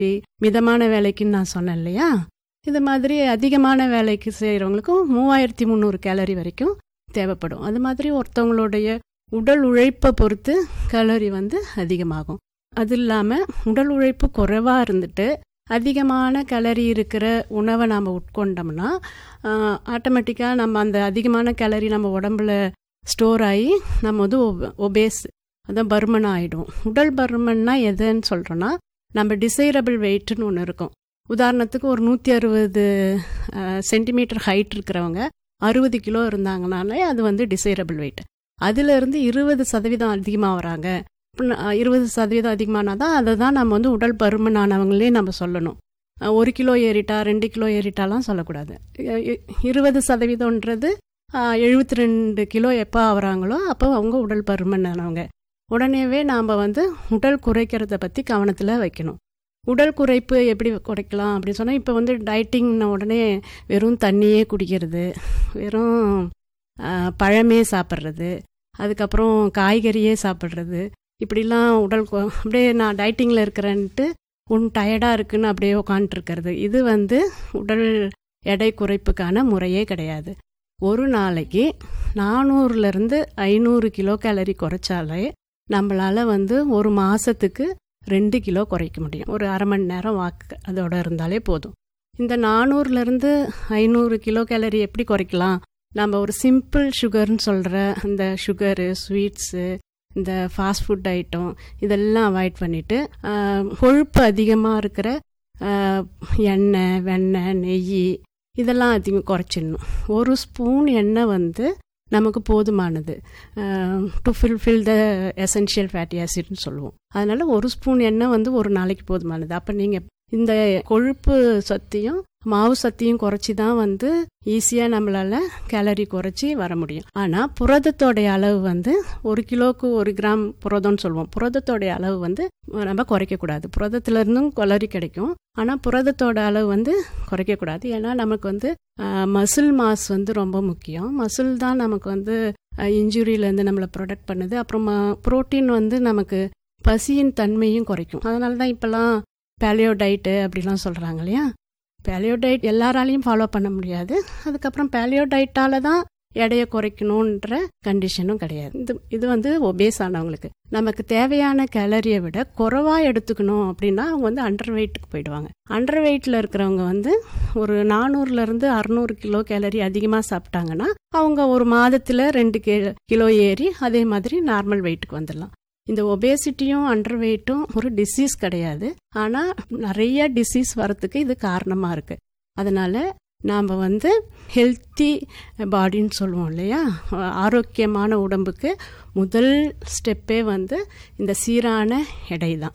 மிதமான வேலைக்குன்னு நான் சொன்னேன் இல்லையா இது மாதிரி அதிகமான வேலைக்கு செய்கிறவங்களுக்கும் மூவாயிரத்தி முந்நூறு கேலரி வரைக்கும் தேவைப்படும் அது மாதிரி ஒருத்தவங்களுடைய உடல் உழைப்பை பொறுத்து கேலரி வந்து அதிகமாகும் அது இல்லாமல் உடல் உழைப்பு குறைவாக இருந்துட்டு அதிகமான கேலரி இருக்கிற உணவை நாம் உட்கொண்டோம்னா ஆட்டோமேட்டிக்காக நம்ம அந்த அதிகமான கேலரி நம்ம உடம்புல ஸ்டோர் ஆகி நம்ம வந்து ஒபேஸ் அதான் பருமன் ஆகிடும் உடல் பருமன்னா எதுன்னு சொல்கிறோன்னா நம்ம டிசைரபிள் வெயிட்னு ஒன்று இருக்கும் உதாரணத்துக்கு ஒரு நூற்றி அறுபது சென்டிமீட்டர் ஹைட் இருக்கிறவங்க அறுபது கிலோ இருந்தாங்கனாலே அது வந்து டிசைரபிள் வெயிட் அதிலிருந்து இருபது சதவீதம் அதிகமாக வராங்க இருபது சதவீதம் அதிகமானா தான் அதை தான் நம்ம வந்து உடல் பருமனானவங்களே நம்ம சொல்லணும் ஒரு கிலோ ஏறிட்டா ரெண்டு கிலோ ஏறிட்டாலாம் சொல்லக்கூடாது இருபது சதவீதம்ன்றது எழுபத்தி ரெண்டு கிலோ எப்போ ஆகிறாங்களோ அப்போ அவங்க உடல் பருமனானவங்க உடனேவே நாம் வந்து உடல் குறைக்கிறத பற்றி கவனத்தில் வைக்கணும் உடல் குறைப்பு எப்படி குறைக்கலாம் அப்படின்னு சொன்னால் இப்போ வந்து டயட்டிங்ன உடனே வெறும் தண்ணியே குடிக்கிறது வெறும் பழமே சாப்பிட்றது அதுக்கப்புறம் காய்கறியே சாப்பிட்றது இப்படிலாம் உடல் அப்படியே நான் டயட்டிங்கில் இருக்கிறேன்ட்டு ஒன் டயர்டாக இருக்குன்னு அப்படியே உட்காந்துருக்கிறது இது வந்து உடல் எடை குறைப்புக்கான முறையே கிடையாது ஒரு நாளைக்கு நானூறுலேருந்து ஐநூறு கிலோ கேலரி குறைச்சாலே நம்மளால் வந்து ஒரு மாதத்துக்கு ரெண்டு கிலோ குறைக்க முடியும் ஒரு அரை மணி நேரம் வாக்கு அதோட இருந்தாலே போதும் இந்த நானூறுலேருந்து ஐநூறு கிலோ கேலரி எப்படி குறைக்கலாம் நம்ம ஒரு சிம்பிள் சுகர்னு சொல்கிற அந்த சுகரு ஸ்வீட்ஸு இந்த ஃபாஸ்ட் ஃபுட் ஐட்டம் இதெல்லாம் அவாய்ட் பண்ணிவிட்டு கொழுப்பு அதிகமாக இருக்கிற எண்ணெய் வெண்ணெய் நெய் இதெல்லாம் அதிகம் குறைச்சிடணும் ஒரு ஸ்பூன் எண்ணெய் வந்து நமக்கு போதுமானது to fulfil the essential fatty ஆசிட்னு சொல்லுவோம் அதனால் ஒரு ஸ்பூன் எண்ணெய் வந்து ஒரு நாளைக்கு போதுமானது அப்போ நீங்கள் இந்த கொழுப்பு சத்தையும் மாவு சத்தையும் குறைச்சி தான் வந்து ஈஸியாக நம்மளால் கேலரி குறைச்சி வர முடியும் ஆனால் புரதத்தோடைய அளவு வந்து ஒரு கிலோவுக்கு ஒரு கிராம் புரதம்னு சொல்லுவோம் புரதத்தோடைய அளவு வந்து நம்ம குறைக்கக்கூடாது புரதத்துலேருந்தும் கலரி கிடைக்கும் ஆனால் புரதத்தோட அளவு வந்து குறைக்கக்கூடாது ஏன்னா நமக்கு வந்து மசில் மாஸ் வந்து ரொம்ப முக்கியம் மசில் தான் நமக்கு வந்து இன்ஜுரியிலேருந்து நம்மளை ப்ரொடெக்ட் பண்ணுது அப்புறம் ப்ரோட்டீன் வந்து நமக்கு பசியின் தன்மையும் குறைக்கும் அதனால தான் இப்போல்லாம் பேலியோ டயட்டு அப்படிலாம் சொல்கிறாங்க இல்லையா பேலியோ டயட் எல்லாராலையும் ஃபாலோ பண்ண முடியாது அதுக்கப்புறம் பேலியோ டயட்டால் தான் எடையை குறைக்கணுன்ற கண்டிஷனும் கிடையாது இது இது வந்து ஒபேஸ் ஆனவங்களுக்கு நமக்கு தேவையான கேலரியை விட குறைவாக எடுத்துக்கணும் அப்படின்னா அவங்க வந்து அண்டர் வெயிட்டுக்கு போயிடுவாங்க அண்டர் வெயிட்டில் இருக்கிறவங்க வந்து ஒரு நானூறுலேருந்து அறநூறு கிலோ கேலரி அதிகமாக சாப்பிட்டாங்கன்னா அவங்க ஒரு மாதத்தில் ரெண்டு கிலோ ஏறி அதே மாதிரி நார்மல் வெயிட்டுக்கு வந்துடலாம் இந்த ஒபேசிட்டியும் அண்டர் வெயிட்டும் ஒரு டிசீஸ் கிடையாது ஆனால் நிறைய டிசீஸ் வரத்துக்கு இது காரணமாக இருக்குது அதனால் நாம் வந்து ஹெல்த்தி பாடின்னு சொல்லுவோம் இல்லையா ஆரோக்கியமான உடம்புக்கு முதல் ஸ்டெப்பே வந்து இந்த சீரான எடை தான்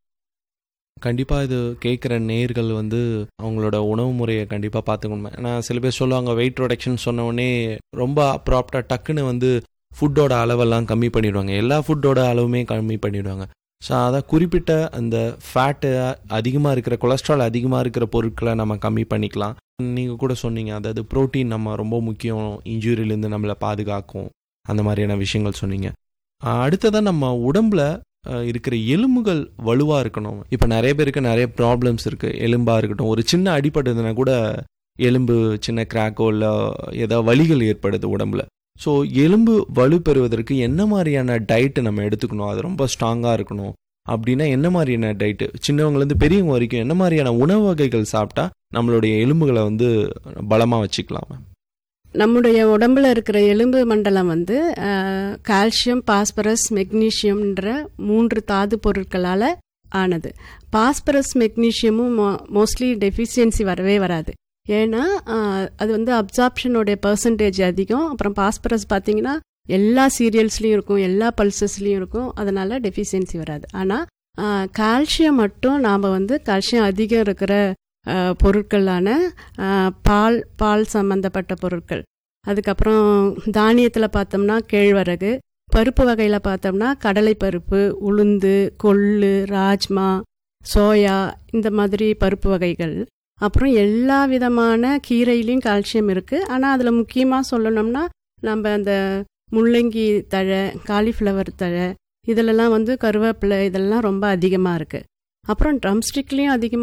கண்டிப்பாக இது கேட்குற நேர்கள் வந்து அவங்களோட உணவு முறையை கண்டிப்பாக பார்த்துக்கணும் ஏன்னா சில பேர் சொல்லுவாங்க வெயிட் ரிடக்ஷன் சொன்ன உடனே ரொம்ப அப்ராப்டாக டக்குன்னு வந்து ஃபுட்டோட அளவெல்லாம் கம்மி பண்ணிடுவாங்க எல்லா ஃபுட்டோட அளவுமே கம்மி பண்ணிடுவாங்க ஸோ அதான் குறிப்பிட்ட அந்த ஃபேட்டு அதிகமாக இருக்கிற கொலஸ்ட்ரால் அதிகமாக இருக்கிற பொருட்களை நம்ம கம்மி பண்ணிக்கலாம் நீங்கள் கூட சொன்னீங்க அதாவது ப்ரோட்டீன் நம்ம ரொம்ப முக்கியம் இன்ஜுரியிலேருந்து நம்மளை பாதுகாக்கும் அந்த மாதிரியான விஷயங்கள் சொன்னீங்க அடுத்ததான் நம்ம உடம்புல இருக்கிற எலும்புகள் வலுவாக இருக்கணும் இப்போ நிறைய பேருக்கு நிறைய ப்ராப்ளம்ஸ் இருக்குது எலும்பாக இருக்கட்டும் ஒரு சின்ன அடிபட்டதுன்னா கூட எலும்பு சின்ன கிராக்கோ இல்லை ஏதாவது வலிகள் ஏற்படுது உடம்புல ஸோ எலும்பு வலு பெறுவதற்கு என்ன மாதிரியான டயட்டு நம்ம எடுத்துக்கணும் அது ரொம்ப ஸ்ட்ராங்காக இருக்கணும் அப்படின்னா என்ன மாதிரியான டயட்டு சின்னவங்கலேருந்து பெரியவங்க வரைக்கும் என்ன மாதிரியான உணவு வகைகள் சாப்பிட்டா நம்மளுடைய எலும்புகளை வந்து பலமாக வச்சுக்கலாம் நம்முடைய உடம்புல இருக்கிற எலும்பு மண்டலம் வந்து கால்சியம் பாஸ்பரஸ் மெக்னீஷியம்ன்ற மூன்று தாது பொருட்களால் ஆனது பாஸ்பரஸ் மெக்னீஷியமும் மோஸ்ட்லி டெஃபிஷியன்சி வரவே வராது ஏன்னா அது வந்து அப்சார்ப்ஷனோடைய பர்சன்டேஜ் அதிகம் அப்புறம் பாஸ்பரஸ் பார்த்தீங்கன்னா எல்லா சீரியல்ஸ்லேயும் இருக்கும் எல்லா பல்சஸ்லேயும் இருக்கும் அதனால் டெஃபிஷியன்சி வராது ஆனால் கால்சியம் மட்டும் நாம் வந்து கால்சியம் அதிகம் இருக்கிற பொருட்களான பால் பால் சம்மந்தப்பட்ட பொருட்கள் அதுக்கப்புறம் தானியத்தில் பார்த்தோம்னா கேழ்வரகு பருப்பு வகையில் பார்த்தோம்னா கடலை பருப்பு உளுந்து கொள்ளு ராஜ்மா சோயா இந்த மாதிரி பருப்பு வகைகள் அப்புறம் எல்லா விதமான கீரையிலையும் கால்சியம் இருக்குது ஆனால் அதில் முக்கியமாக சொல்லணும்னா நம்ம அந்த முள்ளங்கி தழை காலிஃப்ளவர் தழை இதிலெல்லாம் வந்து கருவேப்பிலை இதெல்லாம் ரொம்ப அதிகமாக இருக்குது அப்புறம் ட்ரம் ஸ்டிக்லேயும் அதிகமாக